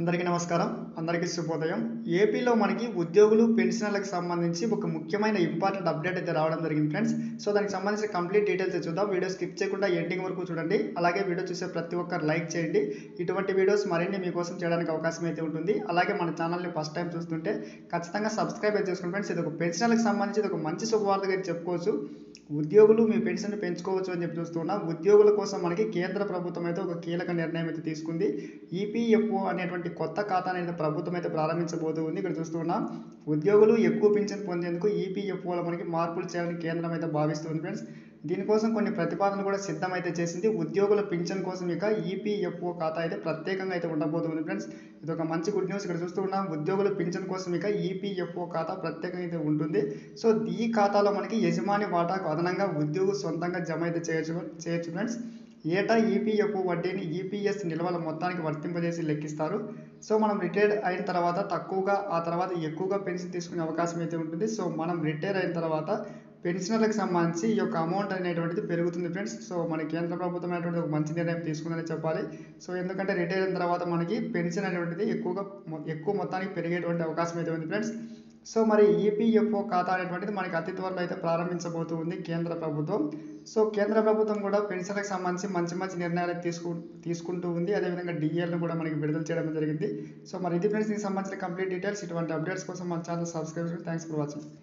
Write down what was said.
అందరికీ నమస్కారం అందరికీ శుభోదయం ఏపీలో మనకి ఉద్యోగులు పెన్షనర్లకు సంబంధించి ఒక ముఖ్యమైన ఇంపార్టెంట్ అప్డేట్ అయితే రావడం జరిగింది ఫ్రెండ్స్ సో దానికి సంబంధించిన కంప్లీట్ డీటెయిల్స్ చూద్దాం వీడియో స్కిప్ చేయకుండా ఎండింగ్ వరకు చూడండి అలాగే వీడియో చూసే ప్రతి ఒక్కరు లైక్ చేయండి ఇటువంటి వీడియోస్ మరిన్ని మీకోసం చేయడానికి అవకాశం అయితే ఉంటుంది అలాగే మన ఛానల్ని ఫస్ట్ టైం చూస్తుంటే ఖచ్చితంగా సబ్స్క్రైబ్ అయితే చేసుకోండి ఫ్రెండ్స్ ఇది ఒక పెన్షనర్లకు సంబంధించి ఇది ఒక మంచి శుభవార్తగా అయితే చెప్పుకోవచ్చు ఉద్యోగులు మీ పెన్షన్ పెంచుకోవచ్చు అని చెప్పి చూస్తున్నాం ఉద్యోగుల కోసం మనకి కేంద్ర ప్రభుత్వం అయితే ఒక కీలక నిర్ణయం అయితే తీసుకుంది ఈపీఎఫ్ఓ అనేటువంటి కొత్త ఖాతా అనేది ప్రభుత్వం అయితే ప్రారంభించబోతుంది ఇక్కడ చూస్తున్నాం ఉద్యోగులు ఎక్కువ పింఛన్ పొందేందుకు ఈపీఎఫ్ఓలో మనకి మార్పులు చేయాలని కేంద్రం అయితే భావిస్తుంది ఫ్రెండ్స్ దీనికోసం కొన్ని ప్రతిపాదనలు కూడా సిద్ధమైతే చేసింది ఉద్యోగుల పింఛన్ కోసం ఇక ఈపీఎఫ్ఓ ఖాతా అయితే ప్రత్యేకంగా అయితే ఉండబోతుంది ఫ్రెండ్స్ ఇది ఒక మంచి గుడ్ న్యూస్ ఇక్కడ చూస్తున్నాం ఉద్యోగుల పింఛన్ కోసం ఇక ఈపీఎఫ్ఓ ఖాతా ప్రత్యేకంగా అయితే ఉంటుంది సో ఈ ఖాతాలో మనకి యజమాని వాటాకు అదనంగా ఉద్యోగి సొంతంగా జమ అయితే చేయొచ్చు చేయొచ్చు ఫ్రెండ్స్ ఏటా ఈపీఎఫ్ఓ వడ్డీని ఈపీఎస్ నిల్వల మొత్తానికి వర్తింపజేసి లెక్కిస్తారు సో మనం రిటైర్డ్ అయిన తర్వాత తక్కువగా ఆ తర్వాత ఎక్కువగా పెన్షన్ తీసుకునే అవకాశం అయితే ఉంటుంది సో మనం రిటైర్ అయిన తర్వాత పెన్షనర్లకు సంబంధించి ఈ యొక్క అమౌంట్ అనేటువంటిది పెరుగుతుంది ఫ్రెండ్స్ సో మన కేంద్ర ప్రభుత్వం అనేటువంటి ఒక మంచి నిర్ణయం తీసుకుందని చెప్పాలి సో ఎందుకంటే రిటైర్ అయిన తర్వాత మనకి పెన్షన్ అనేటువంటిది ఎక్కువగా మొ- ఎక్కువ మొత్తానికి పెరిగేటువంటి అవకాశం అయితే ఉంది ఫ్రెండ్స్ సో మరి ఈపీఎఫ్ఓ ఖాతా అనేటువంటిది మనకి అతి త్వరలో అయితే ప్రారంభించబోతుంది కేంద్ర ప్రభుత్వం సో కేంద్ర ప్రభుత్వం కూడా పెన్షన్లకు సంబంధించి మంచి మంచి నిర్ణయాలు తీసుకు తీసుకుంటూ ఉంది అదేవిధంగా డిఎల్ను కూడా మనకి విడుదల చేయడం జరిగింది సో మరి ఇది ఫ్రెండ్స్ దీనికి సంబంధించిన కంప్లీట్ డీటెయిల్స్ ఇటువంటి అప్డేట్స్ కోసం మన ఛానల్ సబ్స్క్రైబ్ చేయండి థ్యాంక్స్ ఫర్ వాచింగ్